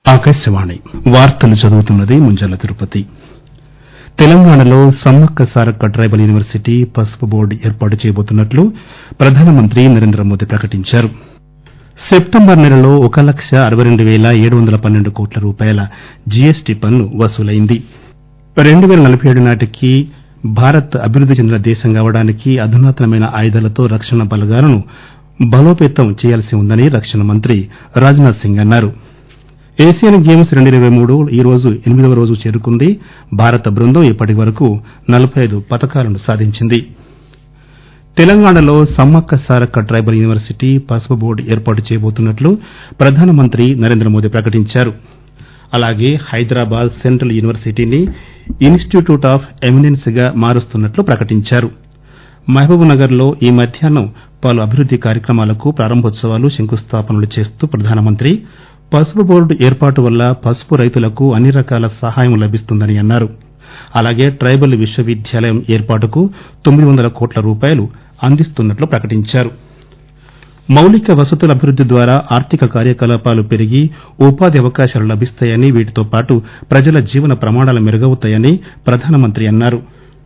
ఆకాశవాణి వార్తలు చదువుతున్నది ముంజాల తిరుపతి తెలంగాణలో సమ్మక్క సారక్క ట్రైబల్ యూనివర్సిటీ పసుపు బోర్డు ఏర్పాటు చేయబోతున్నట్లు ప్రధానమంత్రి నరేంద్ర మోదీ ప్రకటించారు సెప్టెంబర్ నెలలో ఒక లక్ష అరవై రెండు పేల ఏడు వందల పన్నెండు కోట్ల రూపాయల జీఎస్టీ పన్ను వసూలైంది రెండు పేల నలబై ఏడు నాటికి భారత్ అభివృద్ది చెందిన దేశం కావడానికి అధునాతనమైన ఆయుధాలతో రక్షణ బలగాలను బలోపేతం చేయాల్సి ఉందని రక్షణ మంత్రి రాజ్ నాథ్ సింగ్ అన్నారు ఏసియన్ గేమ్స్ రెండు ఇరవై మూడు ఈ రోజు ఎనిమిదవ రోజు చేరుకుంది భారత బృందం ఇప్పటి వరకు నలబై ఐదు పతకాలను సాధించింది తెలంగాణలో సమ్మక్క సారక్క ట్రైబల్ యూనివర్సిటీ పసుపు బోర్డు ఏర్పాటు చేయబోతున్నట్లు ప్రధానమంత్రి నరేంద్ర మోదీ ప్రకటించారు అలాగే హైదరాబాద్ సెంట్రల్ యూనివర్సిటీని ఇనిస్టిట్యూట్ ఆఫ్ ఎమినెన్స్ గా మారుస్తున్నట్లు ప్రకటించారు మహబూబ్ నగర్ లో ఈ మధ్యాహ్నం పలు అభివృద్ది కార్యక్రమాలకు ప్రారంభోత్సవాలు శంకుస్థాపనలు చేస్తూ ప్రధానమంత్రి పసుపు బోర్డు ఏర్పాటు వల్ల పసుపు రైతులకు అన్ని రకాల సహాయం లభిస్తుందని అన్నారు అలాగే ట్రైబల్ విశ్వవిద్యాలయం ఏర్పాటుకు తొమ్మిది వందల కోట్ల రూపాయలు అందిస్తున్నట్లు ప్రకటించారు మౌలిక వసతుల అభివృద్ది ద్వారా ఆర్థిక కార్యకలాపాలు పెరిగి ఉపాధి అవకాశాలు లభిస్తాయని వీటితో పాటు ప్రజల జీవన ప్రమాణాలు మెరుగవుతాయని ప్రధానమంత్రి అన్నారు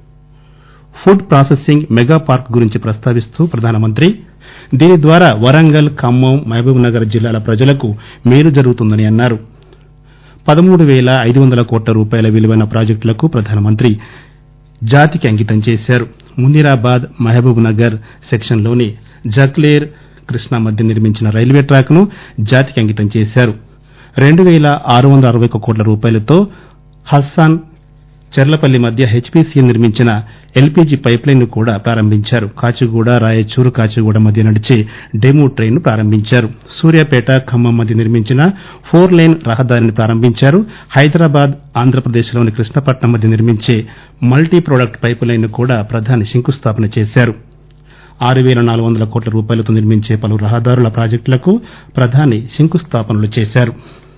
ఫుడ్ ప్రాసెసింగ్ మెగా పార్క్ గురించి ప్రస్తావిస్తూ ప్రధానమంత్రి దీని ద్వారా వరంగల్ ఖమ్మం మహబూబ్ నగర్ జిల్లాల ప్రజలకు మేలు జరుగుతుందని అన్నారు పదమూడు పేల ఐదు వందల కోట్ల రూపాయల విలువైన ప్రాజెక్టులకు ప్రధానమంత్రి జాతికి అంకితం చేశారు మునీరాబాద్ మహబూబ్ నగర్ సెక్షన్లోని జక్లేర్ కృష్ణా మధ్య నిర్మించిన రైల్వే ట్రాక్ ను జాతికి అంకితం చేశారు రెండు పేల ఆరు వందల అరవై ఒక్క కోట్ల రూపాయలతో హస్సాన్ చెర్లపల్లి మధ్య హెచ్పీసీఎల్ నిర్మించిన ఎల్పీజీ పైప్లైన్ ను కూడా ప్రారంభించారు కాచిగూడ రాయచూరు కాచిగూడ మధ్య నడిచే డెమూ ట్రైన్ ను ప్రారంభించారు సూర్యాపేట ఖమ్మం మధ్య నిర్మించిన ఫోర్ లేన్ రహదారిని ప్రారంభించారు హైదరాబాద్ ఆంధ్రప్రదేశ్ లోని కృష్ణపట్నం మధ్య నిర్మించే మల్టీ ప్రొడక్ట్ పైప్ లైన్ ను కూడా ప్రధాని శంకుస్థాపన చేశారు ఆరు పేల నాలుగు వందల కోట్ల రూపాయలతో నిర్మించే పలు రహదారుల ప్రాజెక్టులకు ప్రధాని శంకుస్థాపనలు చేశారు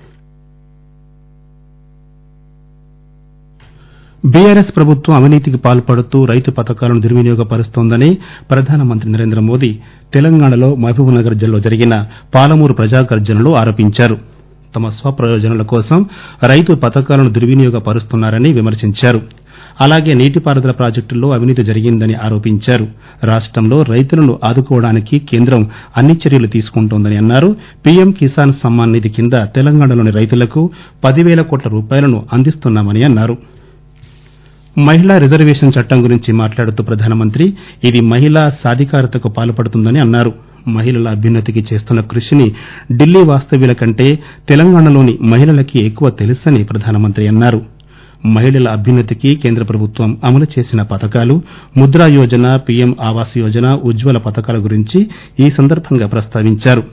బీఆర్ఎస్ ప్రభుత్వం అవినీతికి పాల్పడుతూ రైతు పథకాలను దుర్వినియోగపరుస్తోందని ప్రధానమంత్రి నరేంద్ర మోదీ తెలంగాణలో మహబూబ్ నగర్ జిల్లాలో జరిగిన పాలమూరు ప్రజాగర్జనలో ఆరోపించారు తమ స్వప్రయోజనాల కోసం రైతు పథకాలను దుర్వినియోగపరుస్తున్నారని విమర్శించారు అలాగే నీటిపారుదల ప్రాజెక్టుల్లో అవినీతి జరిగిందని ఆరోపించారు రాష్టంలో రైతులను ఆదుకోవడానికి కేంద్రం అన్ని చర్యలు తీసుకుంటోందని అన్నారు పీఎం కిసాన్ సమ్మాన్ నిధి కింద తెలంగాణలోని రైతులకు పదివేల కోట్ల రూపాయలను అందిస్తున్నామని అన్నారు మహిళా రిజర్వేషన్ చట్టం గురించి మాట్లాడుతూ ప్రధానమంత్రి ఇది మహిళా సాధికారతకు పాల్పడుతుందని అన్నారు మహిళల అభ్యున్నతికి చేస్తున్న కృషిని ఢిల్లీ వాస్తవ్యుల కంటే తెలంగాణలోని మహిళలకి ఎక్కువ తెలుసని ప్రధానమంత్రి అన్నారు మహిళల అభ్యున్నతికి కేంద్ర ప్రభుత్వం అమలు చేసిన పథకాలు ముద్రా యోజన పీఎం ఆవాస్ యోజన ఉజ్వల పథకాల గురించి ఈ సందర్భంగా ప్రస్తావించారు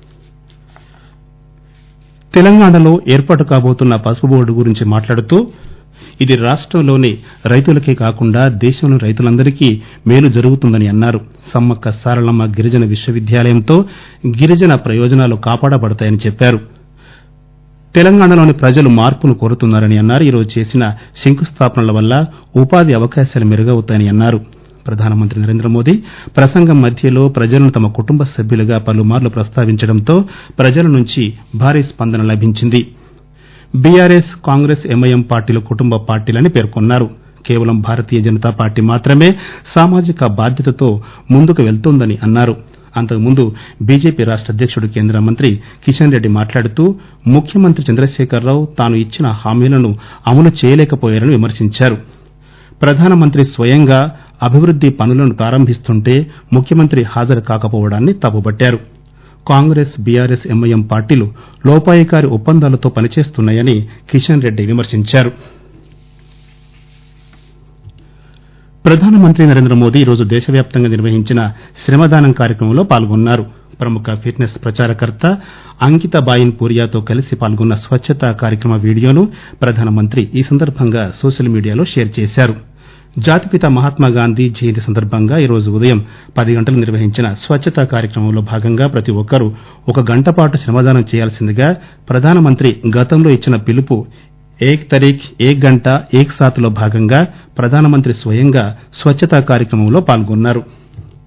తెలంగాణలో ఏర్పాటు కాబోతున్న పసుపు బోర్డు గురించి మాట్లాడుతూ ఇది రాష్టంలోని రైతులకే కాకుండా దేశంలోని రైతులందరికీ మేలు జరుగుతుందని అన్నారు సమ్మక్క సారలమ్మ గిరిజన విశ్వవిద్యాలయంతో గిరిజన ప్రయోజనాలు కాపాడబడతాయని చెప్పారు తెలంగాణలోని ప్రజలు మార్పును కోరుతున్నారని అన్నారు ఈరోజు చేసిన శంకుస్థాపనల వల్ల ఉపాధి అవకాశాలు మెరుగవుతాయని అన్నారు ప్రధానమంత్రి నరేంద్ర మోదీ ప్రసంగం మధ్యలో ప్రజలను తమ కుటుంబ సభ్యులుగా పలుమార్లు ప్రస్తావించడంతో ప్రజల నుంచి భారీ స్పందన లభించింది బీఆర్ఎస్ కాంగ్రెస్ ఎంఐఎం పార్టీలు కుటుంబ పార్టీలని పేర్కొన్నారు కేవలం భారతీయ జనతా పార్టీ మాత్రమే సామాజిక బాధ్యతతో ముందుకు వెళ్తోందని అన్నారు అంతకుముందు బీజేపీ రాష్ట అధ్యకుడు కేంద్ర మంత్రి కిషన్ రెడ్డి మాట్లాడుతూ ముఖ్యమంత్రి చంద్రశేఖరరావు తాను ఇచ్చిన హామీలను అమలు చేయలేకపోయారని విమర్శించారు ప్రధానమంత్రి స్వయంగా అభివృద్ది పనులను ప్రారంభిస్తుంటే ముఖ్యమంత్రి హాజరు కాకపోవడాన్ని తప్పుబట్టారు కాంగ్రెస్ బీఆర్ఎస్ ఎంఐఎం పార్టీలు లోపాయికారి ఒప్పందాలతో పనిచేస్తున్నాయని కిషన్ రెడ్డి విమర్శించారు ప్రధానమంత్రి నరేంద్ర మోదీ ఈరోజు దేశవ్యాప్తంగా నిర్వహించిన శ్రమదానం కార్యక్రమంలో పాల్గొన్నారు ప్రముఖ ఫిట్నెస్ ప్రచారకర్త అంకిత బాయిన్ పూరియాతో కలిసి పాల్గొన్న స్వచ్చతా కార్యక్రమ వీడియోను ప్రధానమంత్రి ఈ సందర్భంగా సోషల్ మీడియాలో షేర్ చేశారు జాతిపిత మహాత్మాగాంధీ జయంతి సందర్భంగా ఈరోజు ఉదయం పది గంటలకు నిర్వహించిన స్వచ్చతా కార్యక్రమంలో భాగంగా ప్రతి ఒక్కరూ ఒక గంట పాటు శ్రమదానం చేయాల్సిందిగా ప్రధానమంత్రి గతంలో ఇచ్చిన పిలుపు ఏక్ తరీఖ్ ఏక్ గంట ఏక్ సాత్ లో భాగంగా ప్రధానమంత్రి స్వయంగా స్వచ్చతా కార్యక్రమంలో పాల్గొన్నారు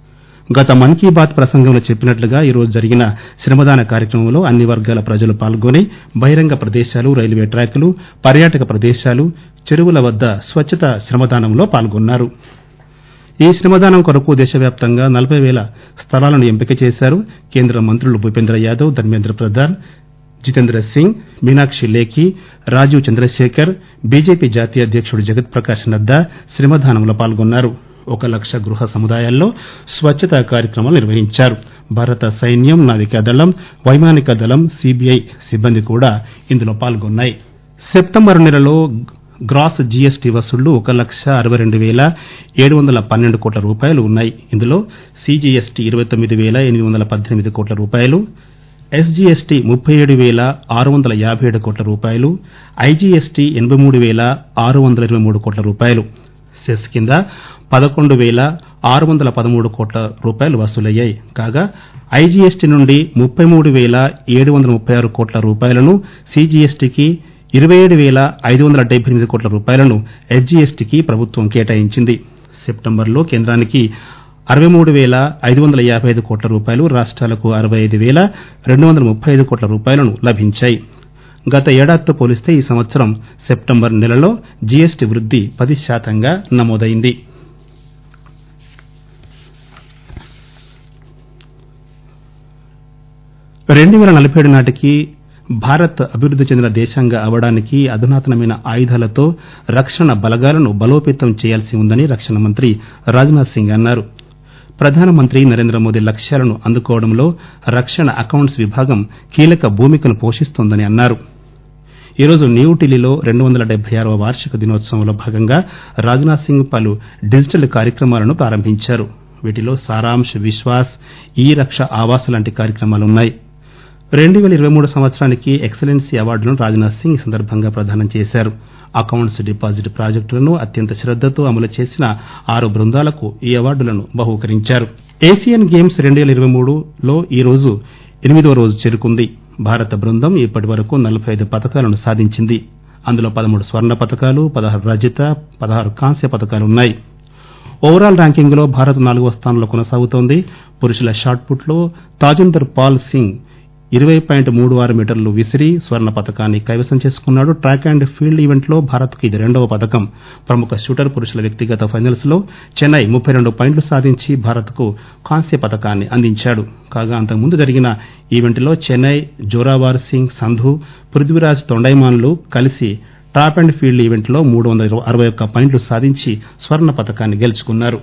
గత మన్ కీ బాత్ ప్రసంగంలో చెప్పినట్లుగా ఈరోజు జరిగిన శ్రమదాన కార్యక్రమంలో అన్ని వర్గాల ప్రజలు పాల్గొని బహిరంగ ప్రదేశాలు రైల్వే ట్రాకులు పర్యాటక ప్రదేశాలు చెరువుల వద్ద స్వచ్ఛత శ్రమదానంలో పాల్గొన్నారు ఈ శ్రమదానం కొరకు దేశవ్యాప్తంగా నలబై పేల స్థలాలను ఎంపిక చేశారు కేంద్ర మంత్రులు భూపేంద్ర యాదవ్ ధర్మేంద్ర ప్రధాన్ జితేంద్ర సింగ్ మీనాక్షి లేఖి రాజీవ్ చంద్రశేఖర్ బీజేపీ జాతీయ అధ్యకుడు జగత్ ప్రకాష్ నడ్డా శ్రమదానంలో పాల్గొన్నారు ఒక లక్ష గృహ సముదాయాల్లో స్వచ్ఛతా కార్యక్రమాలు నిర్వహించారు భారత సైన్యం నావికాదళం వైమానిక దళం సీబీఐ సిబ్బంది కూడా ఇందులో పాల్గొన్నాయి సెప్టెంబరు నెలలో గ్రాస్ జీఎస్టీ వసూళ్లు ఒక లక్ష అరవై రెండు పేల ఏడు వందల పన్నెండు కోట్ల రూపాయలు ఉన్నాయి ఇందులో సీజీఎస్టీ ఇరవై తొమ్మిది పేల ఎనిమిది వందల పద్దెనిమిది కోట్ల రూపాయలు ఎస్జీఎస్టీ ముప్పై ఏడు పేల ఆరు వందల యాబై ఏడు కోట్ల రూపాయలు ఐజీఎస్టీ ఎనబై మూడు పేల ఆరు వందల ఇరవై మూడు కోట్ల రూపాయలు సెస్ కింద పదకొండు పేల ఆరు వందల పదమూడు కోట్ల రూపాయలు వసూలయ్యాయి కాగా ఐజీఎస్టీ నుండి ముప్పై మూడు పేల ఏడు వందల ముప్పై ఆరు కోట్ల రూపాయలను సీజీఎస్టీకి ఇరవై ఏడు పేల ఐదు వందల డెబ్బై ఎనిమిది కోట్ల రూపాయలను ఎస్జీఎస్టీకి ప్రభుత్వం కేటాయించింది సెప్టెంబర్లో కేంద్రానికి అరవై మూడు పేల ఐదు వందల యాబై ఐదు కోట్ల రూపాయలు రాష్ట్రాలకు అరవై ఐదు పేల రెండు వందల ముప్పై ఐదు కోట్ల రూపాయలను లభించాయి గత ఏడాదితో పోలిస్తే ఈ సంవత్సరం సెప్టెంబర్ నెలలో జీఎస్టీ వృద్ది పది శాతంగా నమోదైంది రెండు పేల నలభై ఏడు నాటికి భారత్ అభివృద్ది చెందిన దేశంగా అవడానికి అధునాతనమైన ఆయుధాలతో రక్షణ బలగాలను బలోపేతం చేయాల్సి ఉందని రక్షణ మంత్రి రాజ్నాథ్ సింగ్ అన్నారు ప్రధానమంత్రి నరేంద్ర మోదీ లక్ష్యాలను అందుకోవడంలో రక్షణ అకౌంట్స్ విభాగం కీలక భూమికను పోషిస్తోందని అన్నారు ఈరోజు న్యూఢిల్లీలో రెండు వందల డెబ్బై ఆరవ వార్షిక దినోత్సవంలో భాగంగా రాజ్నాథ్ సింగ్ పలు డిజిటల్ కార్యక్రమాలను ప్రారంభించారు వీటిలో సారాంశ్ విశ్వాస్ ఈ రక్ష ఆవాస్ లాంటి కార్యక్రమాలున్నాయి రెండు పేల ఇరవై మూడు సంవత్సరానికి ఎక్సలెన్సీ అవార్డులను రాజ్నాథ్ సింగ్ ఈ సందర్భంగా ప్రదానం చేశారు అకౌంట్స్ డిపాజిట్ ప్రాజెక్టులను అత్యంత శ్రద్దతో అమలు చేసిన ఆరు బృందాలకు ఈ అవార్డులను బహూకరించారు ఏసియన్ గేమ్స్ రెండు పేల ఇరవై మూడులో ఈ రోజు ఎనిమిదవ రోజు చేరుకుంది భారత బృందం ఇప్పటి వరకు నలబై ఐదు పతకాలను సాధించింది అందులో పదమూడు స్వర్ణ పతకాలు పదహారు రజత పదహారు కాంస్య పతకాలున్నాయి ఓవరాల్ ర్యాంకింగ్ లో భారత్ నాలుగవ స్థానంలో కొనసాగుతోంది పురుషుల షాట్ పుట్ లో తాజిందర్ పాల్ సింగ్ ఇరవై పాయింట్ మూడు ఆరు మీటర్లు విసిరి స్వర్ణ పతకాన్ని కైవసం చేసుకున్నాడు ట్రాక్ అండ్ ఫీల్డ్ ఈవెంట్ లో భారత్ కు ఇది రెండవ పతకం ప్రముఖ షూటర్ పురుషుల వ్యక్తిగత ఫైనల్స్ లో చెన్నై ముప్పై రెండు పాయింట్లు సాధించి భారత్ కు కాంస్య పతకాన్ని అందించాడు కాగా అంతకుముందు జరిగిన ఈవెంట్ లో చెన్నై జోరావార్ సింగ్ సంధు పృథ్వీరాజ్ తొండైమాన్లు కలిసి ట్రాప్ అండ్ ఫీల్డ్ ఈవెంట్ లో మూడు వందల అరవై ఒక్క పాయింట్లు సాధించి స్వర్ణ పతకాన్ని గెలుచుకున్నారు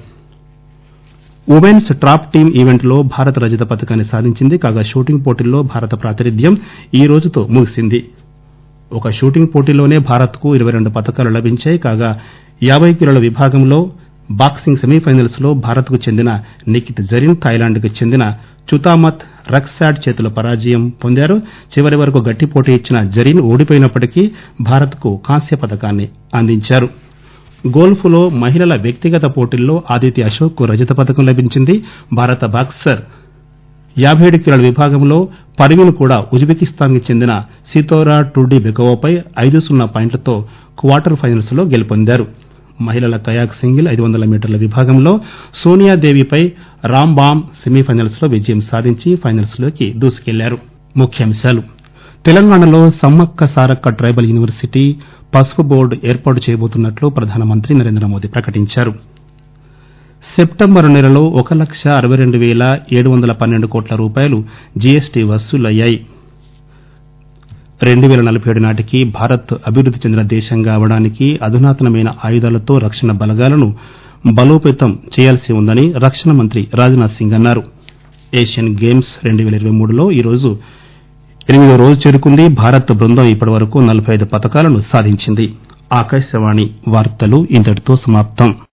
ఉమెన్స్ ట్రాప్ టీమ్ ఈవెంట్ లో భారత్ రజత పతకాన్ని సాధించింది కాగా షూటింగ్ పోటీల్లో భారత ప్రాతినిధ్యం ఈ రోజుతో ముగిసింది ఒక షూటింగ్ పోటీలోనే భారత్ కు ఇరవై రెండు పతకాలు లభించాయి కాగా యాబై కిలోల విభాగంలో బాక్సింగ్ సెమీఫైనల్స్ లో భారత్ కు చెందిన నిఖిత్ జరీన్ థాయిలాండ్ కు చెందిన చుతామత్ రక్సాడ్ చేతుల పరాజయం పొందారు చివరి వరకు గట్టి పోటీ ఇచ్చిన జరీన్ ఓడిపోయినప్పటికీ భారత్ కు కాంస్య పతకాన్ని అందించారు గోల్ఫ్ లో మహిళల వ్యక్తిగత పోటీల్లో ఆదిత్య అశోక్ కు రజత పతకం లభించింది భారత బాక్సర్ యాబై ఏడు కిలోల విభాగంలో పర్వీన్ కూడా ఉజ్బెకిస్తాన్ కు చెందిన సితోరా టూర్డీ బెకోవాపై ఐదు సున్నా పాయింట్లతో క్వార్టర్ ఫైనల్స్ లో గెలుపొందారు మహిళల కయాక్ సింగిల్ ఐదు వందల మీటర్ల విభాగంలో సోనియాదేవిపై రాంబామ్ సెమీఫైనల్స్ లో విజయం సాధించి ఫైనల్స్ లోకి దూసుకెళ్లారు ముఖ్యాంశాలు తెలంగాణలో సమ్మక్క సారక్క ట్రైబల్ యూనివర్సిటీ పసుపు బోర్డు ఏర్పాటు చేయబోతున్నట్లు ప్రధానమంత్రి నరేంద్ర మోదీ ప్రకటించారు సెప్టెంబరు నెలలో ఒక లక్ష అరవై రెండు పేల ఏడు వందల పన్నెండు కోట్ల రూపాయలు జీఎస్టీ వసూలయ్యాయి రెండు పేల నలభై ఏడు నాటికి భారత్ అభివృద్ది చెందిన దేశంగా అవడానికి అధునాతనమైన ఆయుధాలతో రక్షణ బలగాలను బలోపేతం చేయాల్సి ఉందని రక్షణ మంత్రి రాజ్నాథ్ సింగ్ అన్నారు ఏషియన్ గేమ్స్ రెండు పేల ఇరవై మూడులో ఈరోజు ఎనిమిదో రోజు చేరుకుంది భారత్ బృందం ఇప్పటి వరకు నలబై ఐదు పతకాలను సాధించింది ఆకాశవాణి వార్తలు ఇంతటితో సమాప్తం